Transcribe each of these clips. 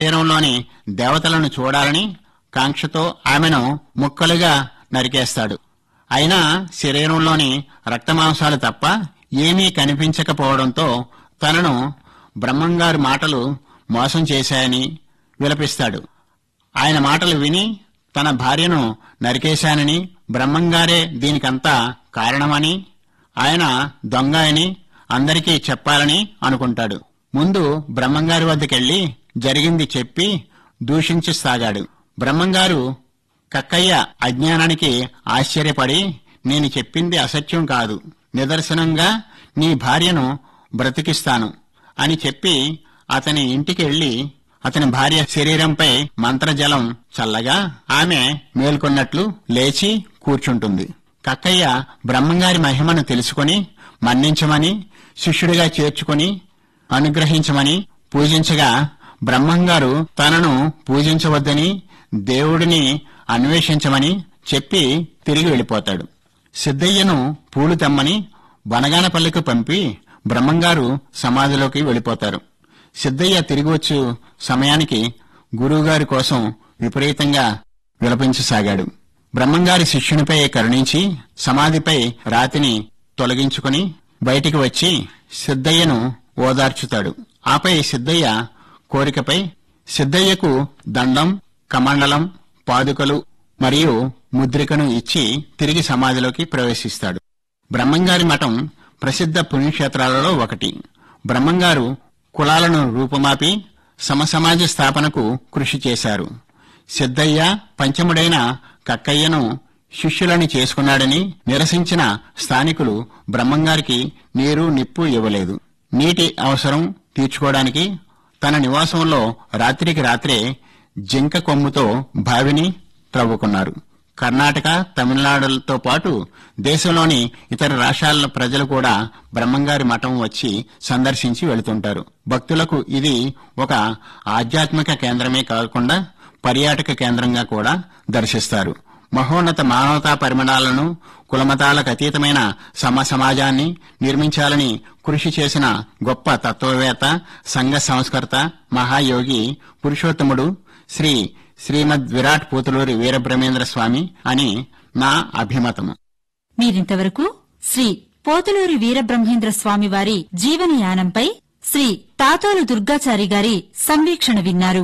శరీరంలోని దేవతలను చూడాలని కాంక్షతో ఆమెను ముక్కలుగా నరికేస్తాడు అయినా శరీరంలోని రక్తమాంసాలు తప్ప ఏమీ కనిపించకపోవడంతో తనను బ్రహ్మంగారి మాటలు మోసం చేశాయని విలపిస్తాడు ఆయన మాటలు విని తన భార్యను నరికేశానని బ్రహ్మంగారే దీనికంతా కారణమని ఆయన దొంగ అని అందరికీ చెప్పాలని అనుకుంటాడు ముందు బ్రహ్మంగారి వద్దకెళ్లి జరిగింది చెప్పి దూషించసాగాడు బ్రహ్మంగారు కక్కయ్య అజ్ఞానానికి ఆశ్చర్యపడి నేను చెప్పింది అసత్యం కాదు నిదర్శనంగా నీ భార్యను బ్రతికిస్తాను అని చెప్పి అతని ఇంటికెళ్లి అతని భార్య శరీరంపై మంత్రజలం చల్లగా ఆమె మేల్కొన్నట్లు లేచి కూర్చుంటుంది కక్కయ్య బ్రహ్మంగారి మహిమను తెలుసుకొని మన్నించమని శిష్యుడిగా చేర్చుకొని అనుగ్రహించమని పూజించగా బ్రహ్మంగారు తనను పూజించవద్దని దేవుడిని అన్వేషించమని చెప్పి తిరిగి వెళ్ళిపోతాడు సిద్ధయ్యను పూలు తెమ్మని బనగానపల్లికి పంపి బ్రహ్మంగారు సమాధిలోకి వెళ్ళిపోతారు సిద్ధయ్య తిరిగి వచ్చు సమయానికి గురువుగారి కోసం విపరీతంగా విలపించసాగాడు బ్రహ్మంగారి శిష్యునిపై కరుణించి సమాధిపై రాతిని తొలగించుకుని బయటికి వచ్చి సిద్ధయ్యను ఓదార్చుతాడు ఆపై సిద్ధయ్య కోరికపై సిద్ధయ్యకు దండం కమండలం పాదుకలు మరియు ముద్రికను ఇచ్చి తిరిగి సమాధిలోకి ప్రవేశిస్తాడు బ్రహ్మంగారి మఠం ప్రసిద్ధ పుణ్యక్షేత్రాలలో ఒకటి బ్రహ్మంగారు కులాలను రూపుమాపి సమసమాజ స్థాపనకు కృషి చేశారు సిద్ధయ్య పంచముడైన కక్కయ్యను శిష్యులని చేసుకున్నాడని నిరసించిన స్థానికులు బ్రహ్మంగారికి నీరు నిప్పు ఇవ్వలేదు నీటి అవసరం తీర్చుకోవడానికి తన నివాసంలో రాత్రికి రాత్రే జింక కొమ్ముతో బావిని త్రవ్వుకున్నారు కర్ణాటక తమిళనాడులతో పాటు దేశంలోని ఇతర రాష్ట్రాల ప్రజలు కూడా బ్రహ్మంగారి మఠం వచ్చి సందర్శించి వెళుతుంటారు భక్తులకు ఇది ఒక ఆధ్యాత్మిక కేంద్రమే కాకుండా పర్యాటక కేంద్రంగా కూడా దర్శిస్తారు మహోన్నత మానవతా పరిమాణాలను కులమతాలకు అతీతమైన సమ సమాజాన్ని నిర్మించాలని కృషి చేసిన గొప్ప తత్వవేత్త సంఘ సంస్కర్త మహాయోగి పురుషోత్తముడు శ్రీ శ్రీమద్ విరాట్ పూతులూరి వీరబ్రహ్మేంద్ర స్వామి అని నా అభిమతము మీరింతవరకు శ్రీ పోతులూరి వీరబ్రహ్మేంద్ర స్వామి వారి జీవనయానంపై శ్రీ తాతోలు దుర్గాచారి గారి సంవీక్షణ విన్నారు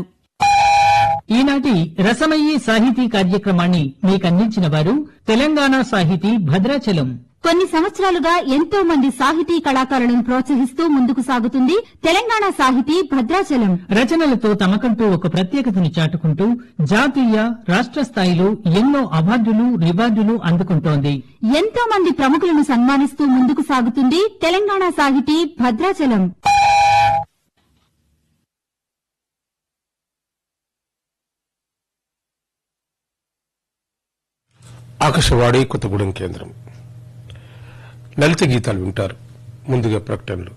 ఈనాటి రసమయీ సాహితీ కార్యక్రమాన్ని మీకందించిన వారు తెలంగాణ సాహితీ భద్రాచలం కొన్ని సంవత్సరాలుగా ఎంతో మంది సాహితీ కళాకారులను ప్రోత్సహిస్తూ ముందుకు సాగుతుంది తెలంగాణ సాహితీ భద్రాచలం రచనలతో తమకంటూ ఒక ప్రత్యేకతను చాటుకుంటూ జాతీయ రాష్ట్ర స్థాయిలో ఎన్నో అవార్డులు రివార్డులు అందుకుంటోంది ఎంతో మంది ప్రముఖులను సన్మానిస్తూ ముందుకు సాగుతుంది తెలంగాణ సాహితీ భద్రాచలం ఆకాశవాణి కొత్తగూడెం కేంద్రం లలిత గీతాలు వింటారు ముందుగా ప్రకటనలు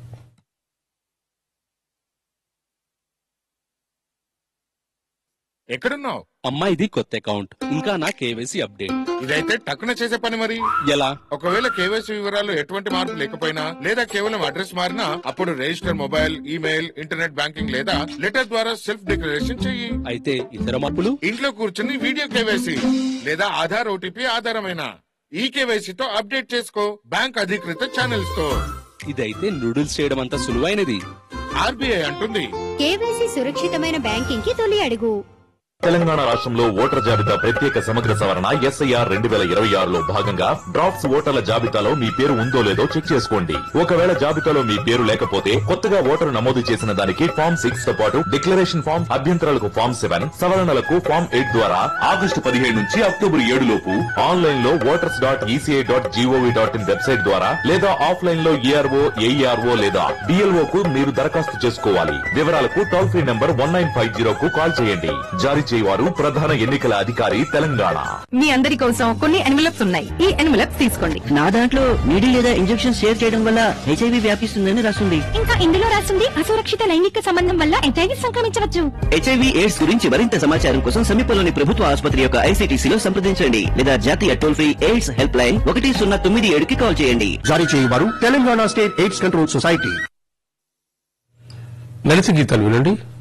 ఎక్కడున్నావు అమ్మా ఇది కొత్త అకౌంట్ ఇంకా నా కేవైసీ అప్డేట్ ఇదైతే టక్కున చేసే పని మరి ఎలా ఒకవేళ కేవైసీ వివరాలు ఎటువంటి మార్పు లేకపోయినా లేదా కేవలం అడ్రస్ మారినా అప్పుడు register mobile email internet banking లేదా లెటర్ ద్వారా సెల్ఫ్ డిక్లరేషన్ చెయ్యి అయితే ఇతర మార్పులు ఇంట్లో కూర్చుని వీడియో కేవైసీ లేదా ఆధార్ ఓటీపీ ఆధారమైన ఈ కేవైసీతో అప్డేట్ చేసుకో బ్యాంక్ అధికృత ఛానల్స్ తో ఇదైతే నూడిల్స్ చేయడం అంత సులువైనది ఆర్బీఐ అంటుంది కేవైసీ సురక్షితమైన బ్యాంకింగ్ కి తొలి అడుగు తెలంగాణ రాష్ట్రంలో ఓటర్ జాబితా ప్రత్యేక సమగ్ర సవరణ ఎస్ఐఆర్ రెండు వేల ఇరవై ఆరులో భాగంగా డ్రాఫ్ట్స్ ఓటర్ల జాబితాలో మీ పేరు ఉందో లేదో చెక్ చేసుకోండి ఒకవేళ జాబితాలో మీ పేరు లేకపోతే కొత్తగా ఓటరు నమోదు చేసిన దానికి ఫామ్ సిక్స్ తో పాటు డిక్లరేషన్ ఫామ్ అభ్యంతరాలకు ఫామ్ సెవెన్ సవరణలకు ఫామ్ ఎయిట్ ద్వారా ఆగస్టు పదిహేడు నుంచి అక్టోబర్ ఏడు లోపు ఆన్లైన్ లో voters dot ECI dot G O V dot in website ద్వారా లేదా ఆఫ్లైన్ లో ఏఆర్ఓ ఏఈఆర్ఓ లేదా డిఎల్ఓ కు మీరు దరఖాస్తు చేసుకోవాలి వివరాలకు toll free number one nine five zero కు కాల్ చేయండి జారీ చేయవారు ప్రధాన ఎన్నికల అధికారి తెలంగాణ మీ అందరి కోసం కొన్ని ఎన్వలప్స్ ఉన్నాయి ఈ ఎన్వలప్స్ తీసుకోండి నా దాంట్లో నీడి లేదా ఇంజెక్షన్ షేర్ చేయడం వల్ల హెచ్ఐవి వ్యాపిస్తుందని రాస్తుంది ఇంకా ఇందులో రాసింది అసురక్షిత లైంగిక సంబంధం వల్ల హెచ్ఐవి సంక్రమించవచ్చు హెచ్ఐవి ఎయిడ్స్ గురించి మరింత సమాచారం కోసం సమీపంలోని ప్రభుత్వ ఆసుపత్రి యొక్క ఐసీటీసీలో సంప్రదించండి లేదా జాతీయ toll free AIDS helpline ఒకటి సున్నా తొమ్మిది ఏడుకి కాల్ చేయండి జారీ చేయవారు Telangana state AIDS control society లలిత గీతాలు వినండి